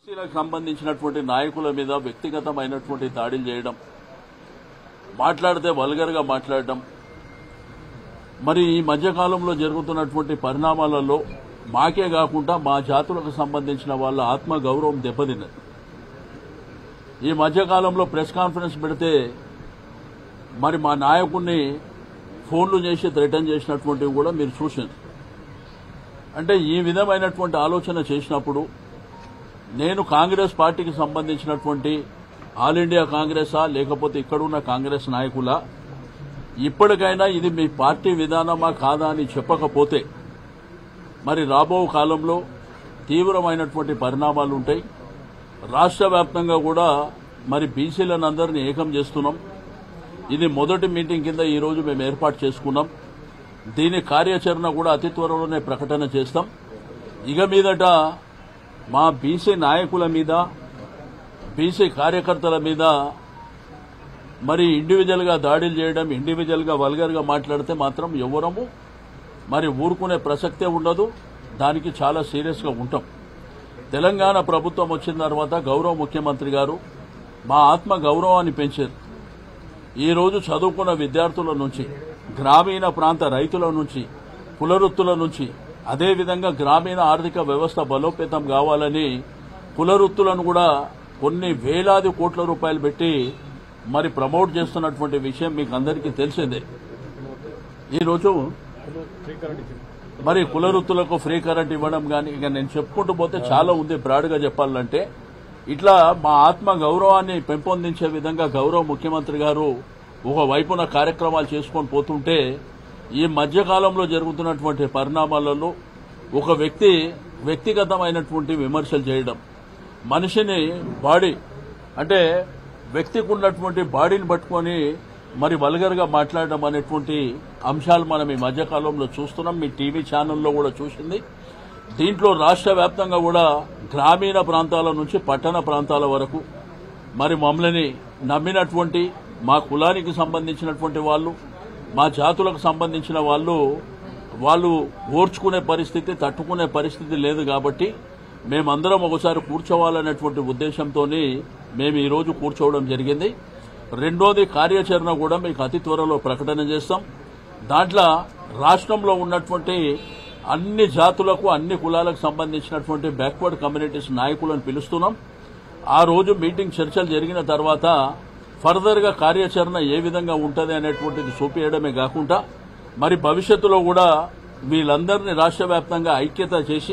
బీసీలకు సంబంధించినటువంటి నాయకుల మీద వ్యక్తిగతమైనటువంటి దాడులు చేయడం మాట్లాడితే వల్గర్గా మాట్లాడడం మరి ఈ మధ్యకాలంలో జరుగుతున్నటువంటి పరిణామాలలో మాకే కాకుండా మా జాతులకు సంబంధించిన వాళ్ళ ఆత్మ గౌరవం దెబ్బతిన్నది ఈ మధ్యకాలంలో ప్రెస్ కాన్ఫరెన్స్ పెడితే మరి మా నాయకుడిని ఫోన్లు చేసి థ్రెటన్ చేసినటువంటివి కూడా మీరు చూసారు అంటే ఈ విధమైనటువంటి ఆలోచన చేసినప్పుడు నేను కాంగ్రెస్ పార్టీకి సంబంధించినటువంటి ఆల్ ఇండియా కాంగ్రెసా లేకపోతే ఇక్కడున్న కాంగ్రెస్ నాయకులా ఇప్పటికైనా ఇది మీ పార్టీ విధానమా కాదా అని చెప్పకపోతే మరి రాబో కాలంలో తీవ్రమైనటువంటి పరిణామాలు ఉంటాయి రాష్ట్ర వ్యాప్తంగా కూడా మరి బీసీలను అందరినీ ఏకం చేస్తున్నాం ఇది మొదటి మీటింగ్ కింద ఈరోజు మేము ఏర్పాటు చేసుకున్నాం దీని కార్యాచరణ కూడా అతి త్వరలోనే ప్రకటన చేస్తాం ఇక మీదట మా బీసీ నాయకుల మీద బీసీ కార్యకర్తల మీద మరి ఇండివిజువల్ గా దాడులు చేయడం ఇండివిజువల్ గా వల్గర్ గా మాట్లాడితే మాత్రం ఎవరము మరి ఊరుకునే ప్రసక్తే ఉండదు దానికి చాలా సీరియస్ గా ఉంటాం తెలంగాణ ప్రభుత్వం వచ్చిన తర్వాత గౌరవ ముఖ్యమంత్రి గారు మా ఆత్మ గౌరవాన్ని పెంచారు ఈ రోజు చదువుకున్న విద్యార్థుల నుంచి గ్రామీణ ప్రాంత రైతుల నుంచి కులవృత్తుల నుంచి అదేవిధంగా గ్రామీణ ఆర్థిక వ్యవస్థ బలోపేతం కావాలని కులవృత్తులను కూడా కొన్ని వేలాది కోట్ల రూపాయలు పెట్టి మరి ప్రమోట్ చేస్తున్నటువంటి విషయం మీకు అందరికీ తెలిసిందే ఈరోజు మరి కులవృత్తులకు ఫ్రీ కరెంట్ ఇవ్వడం కానీ ఇక నేను చెప్పుకుంటూ పోతే చాలా ఉంది బ్రాడ్గా చెప్పాలంటే ఇట్లా మా ఆత్మ గౌరవాన్ని పెంపొందించే విధంగా గౌరవ ముఖ్యమంత్రి గారు ఒక వైపున కార్యక్రమాలు చేసుకొని పోతుంటే ఈ మధ్యకాలంలో జరుగుతున్నటువంటి పరిణామాలలో ఒక వ్యక్తి వ్యక్తిగతమైనటువంటి విమర్శలు చేయడం మనిషిని బాడీ అంటే వ్యక్తికి ఉన్నటువంటి బాడీని పట్టుకొని మరి వల్గర్గా మాట్లాడడం అనేటువంటి అంశాలు మనం ఈ మధ్యకాలంలో చూస్తున్నాం మీ టీవీ ఛానల్లో కూడా చూసింది దీంట్లో రాష్ట్ర వ్యాప్తంగా కూడా గ్రామీణ ప్రాంతాల నుంచి పట్టణ ప్రాంతాల వరకు మరి మమ్మల్ని నమ్మినటువంటి మా కులానికి సంబంధించినటువంటి వాళ్ళు మా జాతులకు సంబంధించిన వాళ్ళు వాళ్ళు ఓర్చుకునే పరిస్థితి తట్టుకునే పరిస్థితి లేదు కాబట్టి మేమందరం ఒకసారి కూర్చోవాలనేటువంటి ఉద్దేశంతో మేము ఈరోజు కూర్చోవడం జరిగింది రెండోది కార్యాచరణ కూడా మీకు అతి త్వరలో ప్రకటన చేస్తాం దాంట్లో రాష్ట్రంలో ఉన్నటువంటి అన్ని జాతులకు అన్ని కులాలకు సంబంధించినటువంటి బ్యాక్వర్డ్ కమ్యూనిటీస్ నాయకులను పిలుస్తున్నాం ఆ రోజు మీటింగ్ చర్చలు జరిగిన తర్వాత ఫర్దర్ గా కార్యాచరణ ఏ విధంగా ఉంటుంది అనేటువంటిది చూపించడమే కాకుండా మరి భవిష్యత్తులో కూడా వీళ్ళందరినీ రాష్ట్ర వ్యాప్తంగా ఐక్యత చేసి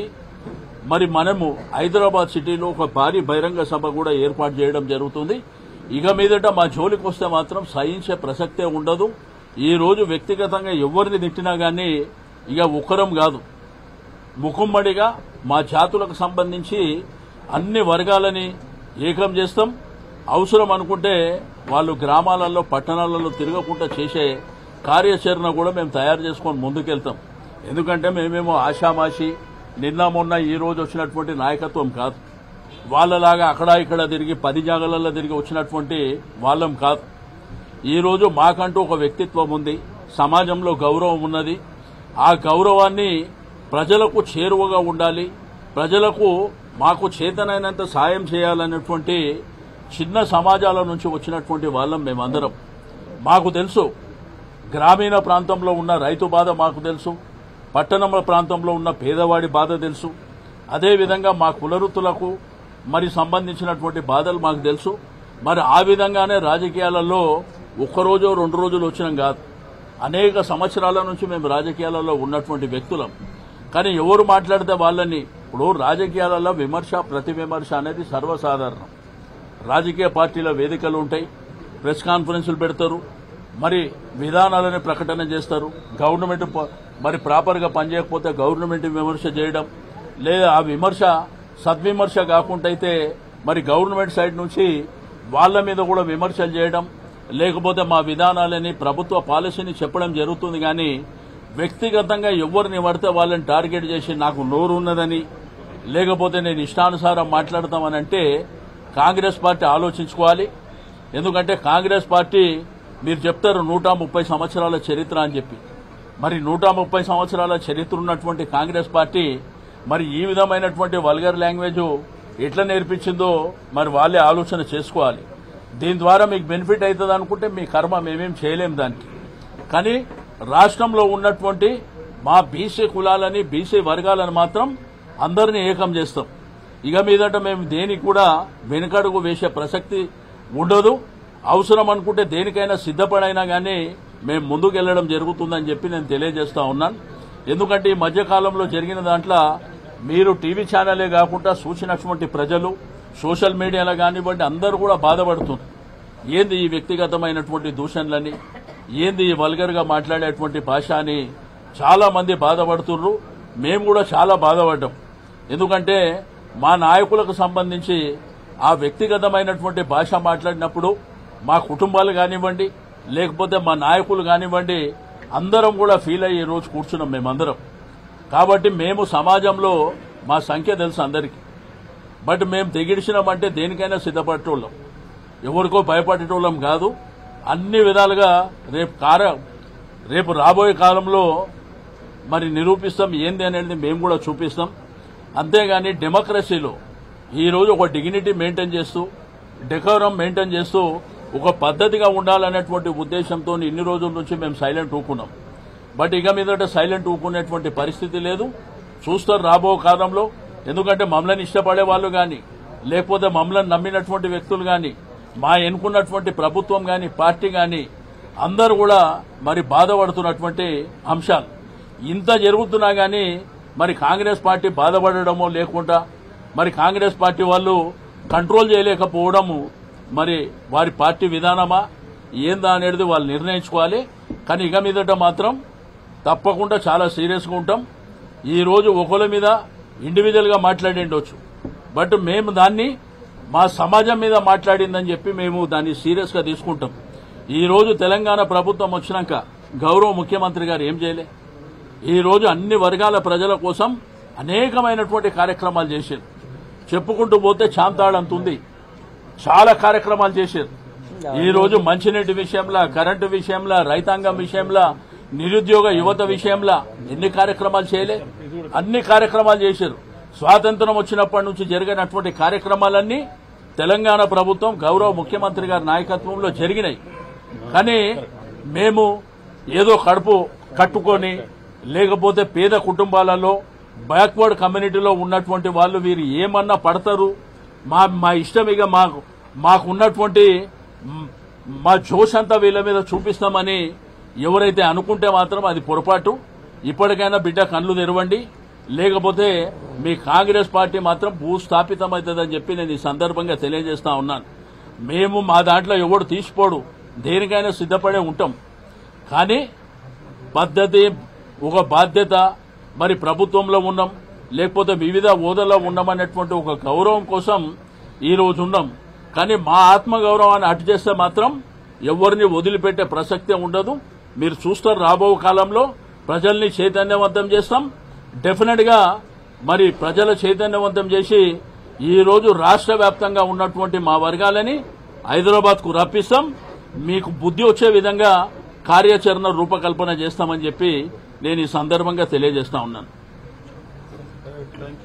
మరి మనము హైదరాబాద్ సిటీలో ఒక భారీ బహిరంగ సభ కూడా ఏర్పాటు చేయడం జరుగుతుంది ఇక మీదట మా జోలికి వస్తే మాత్రం సహించే ప్రసక్తే ఉండదు ఈ రోజు వ్యక్తిగతంగా ఎవరిని తిట్టినా గానీ ఇక ఒక్కరం కాదు ముఖమ్మడిగా మా జాతులకు సంబంధించి అన్ని వర్గాలని ఏకం చేస్తాం అవసరం అనుకుంటే వాళ్ళు గ్రామాలలో పట్టణాలలో తిరగకుండా చేసే కార్యాచరణ కూడా మేము తయారు చేసుకొని ముందుకెళ్తాం ఎందుకంటే మేమేమో ఆషామాషి నిన్న మొన్న ఈ రోజు వచ్చినటువంటి నాయకత్వం కాదు వాళ్ళలాగా అక్కడ ఇక్కడ తిరిగి పది జాగాలలో తిరిగి వచ్చినటువంటి వాళ్ళం కాదు ఈ రోజు మాకంటూ ఒక వ్యక్తిత్వం ఉంది సమాజంలో గౌరవం ఉన్నది ఆ గౌరవాన్ని ప్రజలకు చేరువగా ఉండాలి ప్రజలకు మాకు చేతనైనంత సాయం చేయాలనేటువంటి చిన్న సమాజాల నుంచి వచ్చినటువంటి వాళ్ళం మేమందరం మాకు తెలుసు గ్రామీణ ప్రాంతంలో ఉన్న రైతు బాధ మాకు తెలుసు పట్టణంలో ప్రాంతంలో ఉన్న పేదవాడి బాధ తెలుసు అదేవిధంగా మా కులవృత్తులకు మరి సంబంధించినటువంటి బాధలు మాకు తెలుసు మరి ఆ విధంగానే రాజకీయాలలో ఒక్కరోజు రెండు రోజులు వచ్చినాం కాదు అనేక సంవత్సరాల నుంచి మేము రాజకీయాలలో ఉన్నటువంటి వ్యక్తులం కానీ ఎవరు మాట్లాడితే వాళ్ళని ఇప్పుడు రాజకీయాలలో విమర్శ ప్రతి విమర్శ అనేది సర్వసాధారణం రాజకీయ పార్టీల వేదికలు ఉంటాయి ప్రెస్ కాన్ఫరెన్సులు పెడతారు మరి విధానాలని ప్రకటన చేస్తారు గవర్నమెంట్ ప- మరి ప్రాపర్గా పనిచేయకపోతే గవర్నమెంట్ విమర్శ చేయడం లేదా ఆ విమర్శ సద్విమర్శ కాకుండా అయితే మరి గవర్నమెంట్ సైడ్ నుంచి వాళ్ళ మీద కూడా విమర్శలు చేయడం లేకపోతే మా విధానాలని ప్రభుత్వ పాలసీని చెప్పడం జరుగుతుంది కానీ వ్యక్తిగతంగా ఎవరిని పడితే వాళ్ళని టార్గెట్ చేసి నాకు నోరు ఉన్నదని లేకపోతే నేను ఇష్టానుసారం మాట్లాడతామని అంటే కాంగ్రెస్ పార్టీ ఆలోచించుకోవాలి ఎందుకంటే కాంగ్రెస్ పార్టీ మీరు చెప్తారు నూట ముప్పై సంవత్సరాల చరిత్ర అని చెప్పి మరి నూట ముప్పై సంవత్సరాల చరిత్ర ఉన్నటువంటి కాంగ్రెస్ పార్టీ మరి ఈ విధమైనటువంటి వల్గర్ లాంగ్వేజ్ ఎట్లా నేర్పించిందో మరి వాళ్ళే ఆలోచన చేసుకోవాలి దీని ద్వారా మీకు బెనిఫిట్ అవుతుంది అనుకుంటే మీ కర్మ మేమేం చేయలేం దానికి కానీ రాష్ట్రంలో ఉన్నటువంటి మా బీసీ కులాలని బీసీ వర్గాలను మాత్రం అందరినీ ఏకం చేస్తాం ఇక మీదట మేము దేనికి కూడా వెనుకడుగు వేసే ప్రసక్తి ఉండదు అవసరం అనుకుంటే దేనికైనా సిద్ధపడైనా కానీ మేము ముందుకు వెళ్ళడం జరుగుతుందని చెప్పి నేను తెలియజేస్తా ఉన్నాను ఎందుకంటే ఈ మధ్యకాలంలో జరిగిన దాంట్లో మీరు టీవీ ఛానలే కాకుండా చూసినటువంటి ప్రజలు సోషల్ మీడియాలో కానివ్వండి అందరూ కూడా బాధపడుతున్నారు ఏంది ఈ వ్యక్తిగతమైనటువంటి దూషణలని ఏంది ఈ వల్గర్గా మాట్లాడేటువంటి భాష అని చాలా మంది బాధపడుతుర్రు మేము కూడా చాలా బాధపడ్డాం ఎందుకంటే మా నాయకులకు సంబంధించి ఆ వ్యక్తిగతమైనటువంటి భాష మాట్లాడినప్పుడు మా కుటుంబాలు కానివ్వండి లేకపోతే మా నాయకులు కానివ్వండి అందరం కూడా ఫీల్ అయ్యి ఈ రోజు కూర్చున్నాం మేమందరం కాబట్టి మేము సమాజంలో మా సంఖ్య తెలుసు అందరికీ బట్ మేము తెగిడిచినామంటే దేనికైనా సిద్ధపడేటోళ్ళం ఎవరికో భయపడేటోళ్ళం కాదు అన్ని విధాలుగా రేపు కార రేపు రాబోయే కాలంలో మరి నిరూపిస్తాం ఏంది అనేది మేము కూడా చూపిస్తాం అంతేగాని డెమోక్రసీలో ఈరోజు ఒక డిగ్నిటీ మెయింటైన్ చేస్తూ డెకోరం మెయింటైన్ చేస్తూ ఒక పద్ధతిగా ఉండాలనేటువంటి ఉద్దేశంతో ఇన్ని రోజుల నుంచి మేము సైలెంట్ ఊకున్నాం బట్ ఇక మీదట సైలెంట్ ఊకునేటువంటి పరిస్థితి లేదు చూస్తారు రాబో కాలంలో ఎందుకంటే మమ్మల్ని ఇష్టపడే వాళ్ళు కానీ లేకపోతే మమ్మల్ని నమ్మినటువంటి వ్యక్తులు కానీ మా ఎన్నుకున్నటువంటి ప్రభుత్వం కానీ పార్టీ కానీ అందరూ కూడా మరి బాధపడుతున్నటువంటి అంశాలు ఇంత జరుగుతున్నా కానీ మరి కాంగ్రెస్ పార్టీ బాధపడడమో లేకుండా మరి కాంగ్రెస్ పార్టీ వాళ్ళు కంట్రోల్ చేయలేకపోవడము మరి వారి పార్టీ విధానమా ఏందా అనేది వాళ్ళు నిర్ణయించుకోవాలి కానీ ఇక మీదట మాత్రం తప్పకుండా చాలా సీరియస్గా ఉంటాం ఈ రోజు ఒకరి మీద ఇండివిజువల్గా మాట్లాడిండొచ్చు బట్ మేము దాన్ని మా సమాజం మీద మాట్లాడిందని చెప్పి మేము దాన్ని సీరియస్గా తీసుకుంటాం ఈ రోజు తెలంగాణ ప్రభుత్వం వచ్చినాక గౌరవ ముఖ్యమంత్రి గారు ఏం చేయలే ఈ రోజు అన్ని వర్గాల ప్రజల కోసం అనేకమైనటువంటి కార్యక్రమాలు చేశారు చెప్పుకుంటూ పోతే చాంతాడంత ఉంది చాలా కార్యక్రమాలు చేశారు ఈ రోజు మంచినీటి విషయంలో కరెంటు విషయంలో రైతాంగం విషయంలో నిరుద్యోగ యువత విషయంలో ఎన్ని కార్యక్రమాలు చేయలే అన్ని కార్యక్రమాలు చేశారు స్వాతంత్రం వచ్చినప్పటి నుంచి జరిగినటువంటి కార్యక్రమాలన్నీ తెలంగాణ ప్రభుత్వం గౌరవ ముఖ్యమంత్రి గారి నాయకత్వంలో జరిగినాయి కానీ మేము ఏదో కడుపు కట్టుకొని లేకపోతే పేద కుటుంబాలలో బ్యాక్వర్డ్ కమ్యూనిటీలో ఉన్నటువంటి వాళ్ళు వీరు ఏమన్నా పడతారు మా మా ఇష్టం ఇక మాకు మాకు ఉన్నటువంటి మ్, మా జోష్ అంతా వీళ్ళ మీద చూపిస్తామని ఎవరైతే అనుకుంటే మాత్రం అది పొరపాటు ఇప్పటికైనా బిడ్డ కళ్ళు తెరవండి లేకపోతే మీ కాంగ్రెస్ పార్టీ మాత్రం భూస్థాపితమవుతుందని చెప్పి నేను ఈ సందర్భంగా తెలియజేస్తా ఉన్నాను మేము మా దాంట్లో ఎవడు తీసిపోడు దేనికైనా సిద్ధపడే ఉంటాం కానీ పద్ధతి ఒక బాధ్యత మరి ప్రభుత్వంలో ఉన్నాం లేకపోతే వివిధ హోదాలో ఉన్నామనేటువంటి ఒక గౌరవం కోసం ఈ రోజు ఉన్నాం కానీ మా ఆత్మగౌరవాన్ని అటు చేస్తే మాత్రం ఎవరిని వదిలిపెట్టే ప్రసక్తే ఉండదు మీరు చూస్తారు రాబో కాలంలో ప్రజల్ని చైతన్యవంతం చేస్తాం డెఫినెట్ గా మరి ప్రజల చైతన్యవంతం చేసి ఈ రోజు రాష్ట్ర వ్యాప్తంగా ఉన్నటువంటి మా వర్గాలని హైదరాబాద్ కు రప్పిస్తాం మీకు బుద్ధి వచ్చే విధంగా కార్యాచరణ రూపకల్పన చేస్తామని చెప్పి నేను ఈ సందర్భంగా తెలియజేస్తా ఉన్నాను